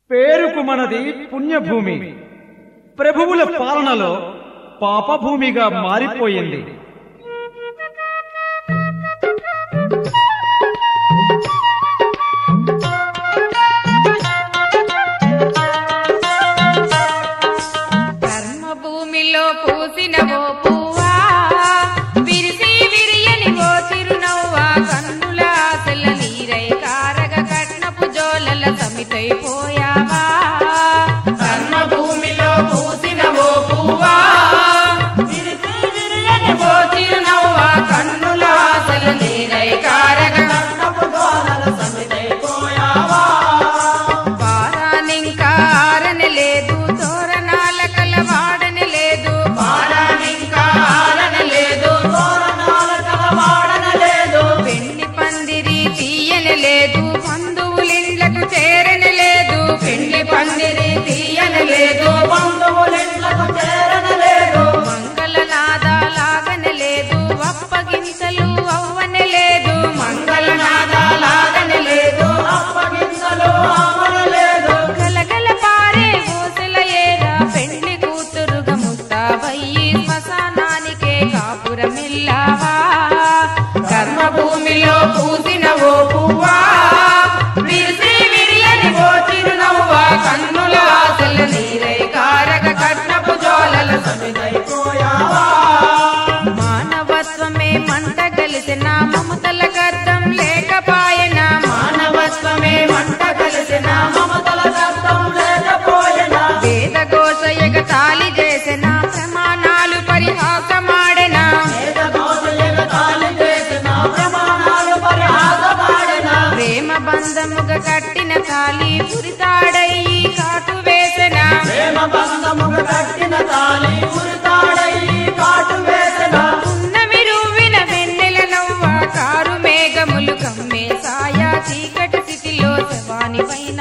పేరుకు మనది పుణ్యభూమి ప్రభువుల పాలనలో పాపభూమిగా మారిపోయింది కర్మ భూమిలో పూసిన ఓ పువ్వా విరిసి విరియని ఓ చిరునవ్వా కన్నుల ఆశల నీరై కారగ కట్నపు జోలల సమితైపోయావా కర్మ భూమిలో పూసిన ఓ పువ్వా విరిసి విరియని ఓ చిరునవ్వా కన్నుల ఆశల నీరై కారగ కట్నపు జోలల సమితైపోయావా పారానింకా ఆరని లేదు తోరణాల కలవాడని లేదు పారానింకా ఆరని లేదు తోరణాల కలవాడని లేదు పెళ్లి పందిరి తీయని లేదు బంధువులిండ్లకు చేరని లేదు పెళ్లి పందిరి తీయని లేదు బంధువులిండ్లకు చేరని లేదు మంగళ నాదాలాగని లేదు అప్పగింతలు అవ్వని లేదు మంగళ నాదాలాగని లేదు అప్పగింతలు అవ్వని లేదు గలగల పారే ఊసల ఏరా పెళ్లి కూతురుగా ముస్తాబయ్యి శ్మశానానికే కాపురమిల్లావా కర్మ భూమిలో పూసిన ఓ పువ్వా విరిసి విరియని ఓ చిరునవ్వా కన్నుల ఆశల నీరై కారగ కట్నపు జోలల సమిదైపోయావా మానవత్వమే మంట కలిసిన మమతల గర్ధం లేకపాయన మానవత్వమే మంట కలిసిన మమతల గర్ధం లేకపోయన వేద ఘోష ఎగతాళి చేసిన ప్రమాణాలు పరిహాసమాడెన వేద ఘోష ఎగతాళి చేసిన ప్రమాణాలు పరిహాసమాడెన ప్రేమ బంధముగా కట్టిన తాలి పురితాడయి కాటు వేసెన ప్రేమ బంధముగా కట్టిన తాలి పురితాడయి కాటు వేసెన ఉన్నమి రువ్విన వెన్నెల నవ్వ కారు మేఘములు కమ్మే సాయా చీకటి స్థితిలో శవాని పైన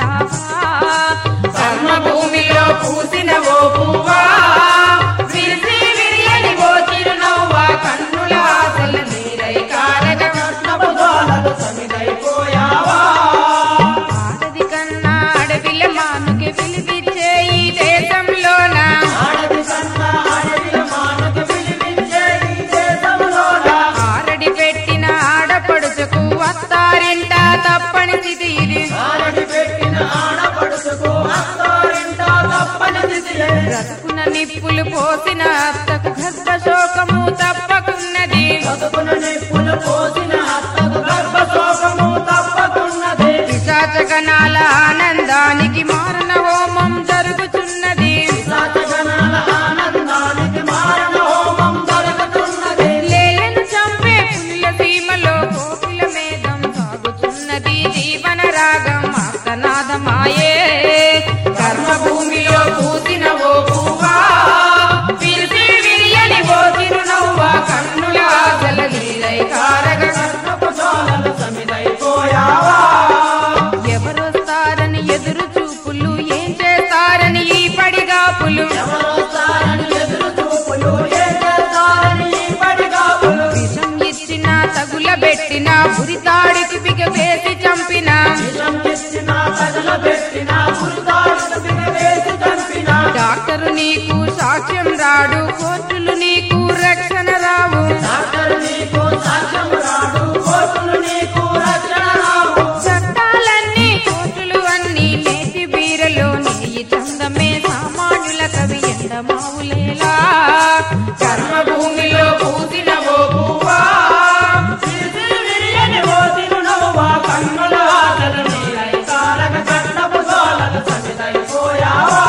కర్మ భూమిలో పూసిన ఓ పువ్వా విరిసి విరియని ఓ చిరునవ్వ కన్నుల ఆశల నీరై కారగ కట్నపు దోలలు సమిదైపోయావా ఆడది కన్నా అడవిల మానుకి పిలిపిచ్చే ఈ దేశంలోన ఆడది కన్నా అడవిల మానుకి పిలిపించే ఈ దేశంలోన ఆరడి పెట్టిన ఆడపడుచుకు అత్తారింట తప్పని స్థితి ఇది ఆరడి పెట్టిన ఆడపడుచుకు అత్తారింట తప్పని స్థితి బ్రతుకున నిప్పులు పోసిన అత్తకు గర్భ శోకము తప్పకున్నది బ్రతుకున నిప్పులు పోసిన అత్తకు గర్భ శోకము తప్పకున్నది పిశాచగణాల ఆనందానికి మారణ హోమం జరుగుతున్నది పిశాచగణాల ఆనందానికి మారణ హోమం జరుగుతున్నది లేలను చంపే పుల్ల సీమలో కోకిల మేఘం సాగుతున్నది జీవన రాగం ఆస్తనాదమాయే కర్మ భూమిలో పూసిన ఓ పువ్వా విరిసి విరియని ఓ చిరునవ్వా కన్నుల ఆశల నీరై కారగ కర్ణపు జోలలు సమిదైపోయావా ఎవరొస్తారని ఎదురు చూపులు ఏం చేస్తారని ఈ పడిగాపులు ఎవరొస్తారని ఎదురు చూపులు ఏం చేస్తారని ఈ పడిగాపులు విషం ఇచ్చిన తగుల పెట్టిన ఉరితాడికి బిగ వేసి చంపిన విషం ఇచ్చిన తగుల పెట్టిన ఉరితాడికి బిగ వేసి చంపిన డాక్టరు నీకు సాక్ష్యం రాడు కోర్టులు నీకు రక్షణ రావు డాక్టరు నీకు సాక్ష్యం రాడు కోర్టులు నీకు రక్షణ రావు చట్టాలన్నీ కోర్టులు అన్ని నేటి బీరలో నెయ్యి చందమే సామాన్యుల కవి ఎండమావులేలా కర్మ భూమిలో పూసిన ఓ పువ్వా విరిసి విరియని ఓ తిరునవ్వా కన్నుల ఆశల నీరై తారక కట్టపు జోలలు సమిదైపోయావా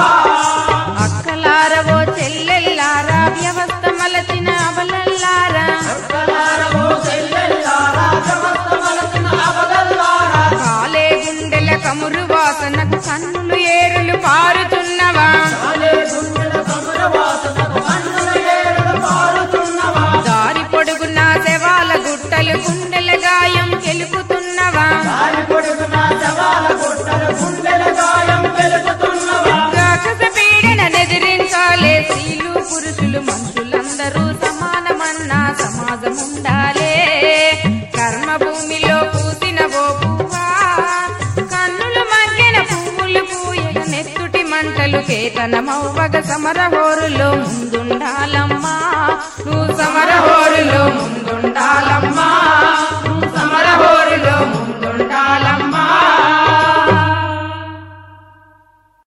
అక్కలారవో చెల్లెల్లారా వ్యవస్థ మలచిన అబలల్లారా కాలే గుండెల కమురు వాసనకు కన్నులు ఏరులు పారుతున్నవా దారి పొడుగున శవాల గుట్టలు గుండెల గాయం కెలుపుతున్నవా రాక్షస పీడన నెదిరించాలే స్త్రీలు పురుషులు మనుషులందరూ సమానమన్న సమాజం ఉండాలే కర్మ భూమిలో పూసిన ఓ పువ్వా కన్నులు మగ్గెన పువ్వులు పూయగ మంటలు కేతనమవ్వగ సమరహోరులో ముందుండాలమ్మా నువ్వు సమరహోరులో